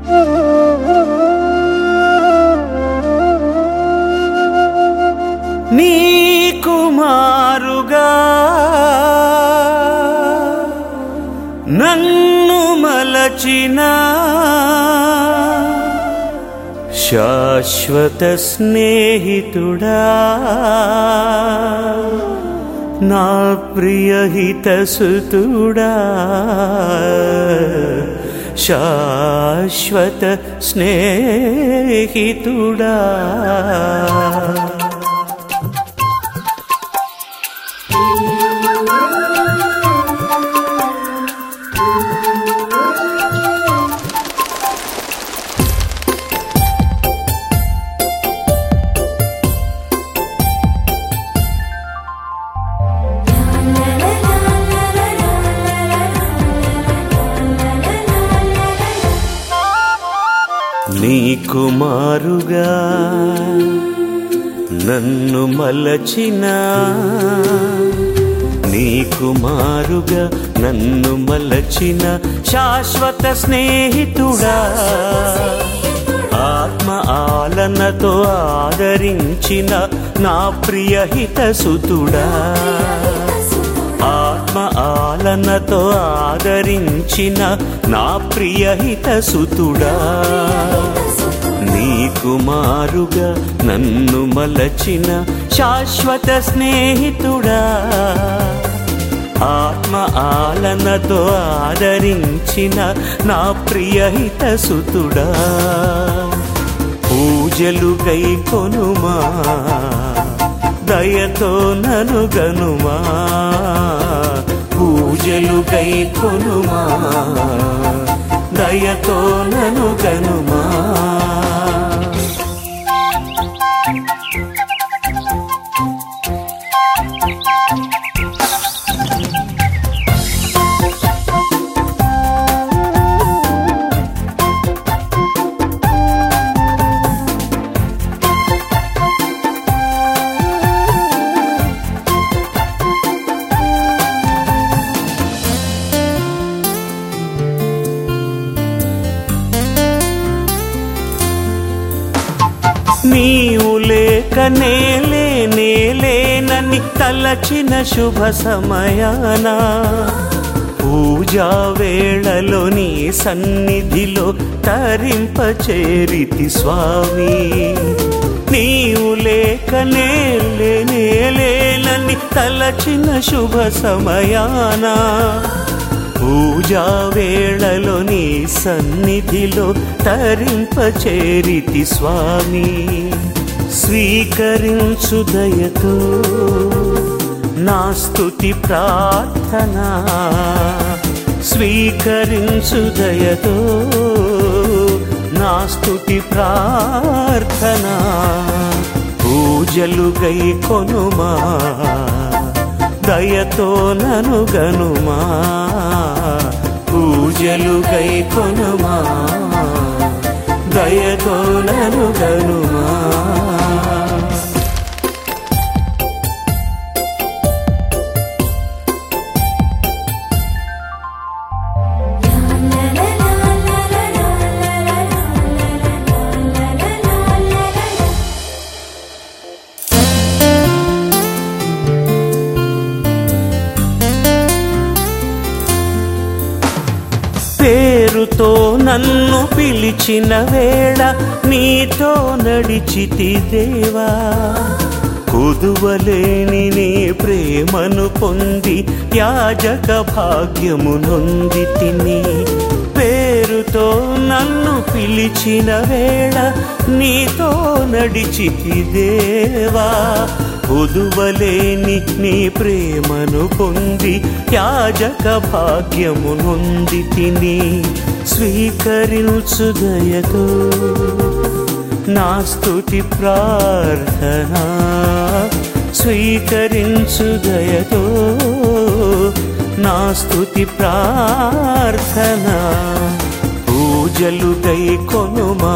నీ కుమారుగా నన్ను మలచిన శాశ్వత స్నేహితుడా నా ప్రియహితసుతుడా శాశ్వత స్నేహితుడా నీ కుమారుగా నన్ను మలచిన నీ కుమారుగా నన్ను మలచిన శాశ్వత స్నేహితుడా ఆత్మ ఆలనతో ఆదరించిన నా ప్రియహితసుతుడా ఆత్మ ఆలనతో ఆదరించిన నా ప్రియహితసుతుడా నీ కుమారుగా నన్ను మలచిన శాశ్వత స్నేహితుడా ఆత్మ ఆలనతో ఆదరించిన నా ప్రియహితసుతుడా పూజలు గై కొనుమా దయతో నను గనుమా పూజలు గై కొనుమా దయతో నను గనుమా నీవు లేక నేలే నేలేనని తలచిన శుభ సమయాన పూజా వేళలో నీ సన్నిధిలో తరింపచేరితి స్వామి నీవు లేక నేలే నేలేనని తలచిన శుభ సమయాన పూజా వేళలో నీ సన్నిధిలో తరింపచేరితి స్వామి స్వీకరించు దయతో నా స్తుతి ప్రార్థన స్వీకరించు దయతో నా స్తుతి ప్రార్థన పూజలు గై కొనుమా దయతో నను గనుమా పూజలు గై కొనుమా దయతో నను గనుమా పేరుతో నన్ను పిలిచిన వేళ నీతో నడిచితి దేవా కుదువలేని నీ ప్రేమను పొంది యాజక భాగ్యము నొంది తిని పేరుతో నన్ను పిలిచిన వేళ నీతో నడిచితి దేవా కుదువలేని నీ ప్రేమను పొంది యాజక భాగ్యము నొంది తిని స్వీకరించు దయతో నా స్తుతి ప్రార్థన స్వీకరించు దయతో నా స్తుతి ప్రార్థన పూజలు గై కొనుమా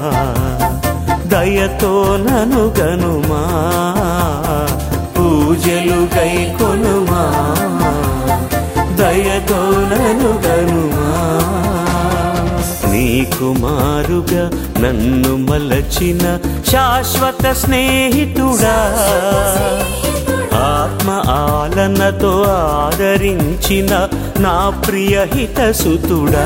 దయతో నను గనుమా పూజలు గై కొనుమా దయతో నను గనుమా నీ కుమారుగా నన్ను మలచిన శాశ్వత స్నేహితుడా ఆత్మ ఆలనతో ఆదరించిన నా ప్రియ హితసుతుడా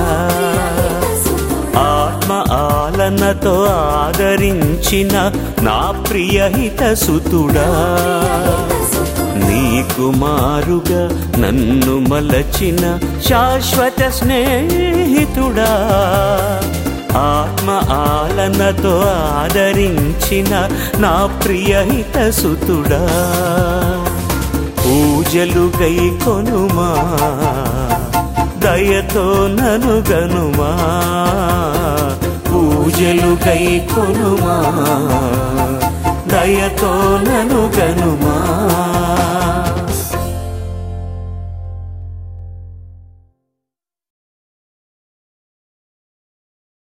ఆత్మ ఆలనతో ఆదరించిన నా ప్రియ హితసుతుడా నీ కుమారుగా నన్ను మలచిన శాశ్వత స్నేహితుడా ఆత్మ ఆలనతో ఆదరించిన నా ప్రియ హితసుతుడా పూజలు గై కొనుమా దయతో నను గనుమా పూజలు గై కొనుమా దయతో నను గనుమా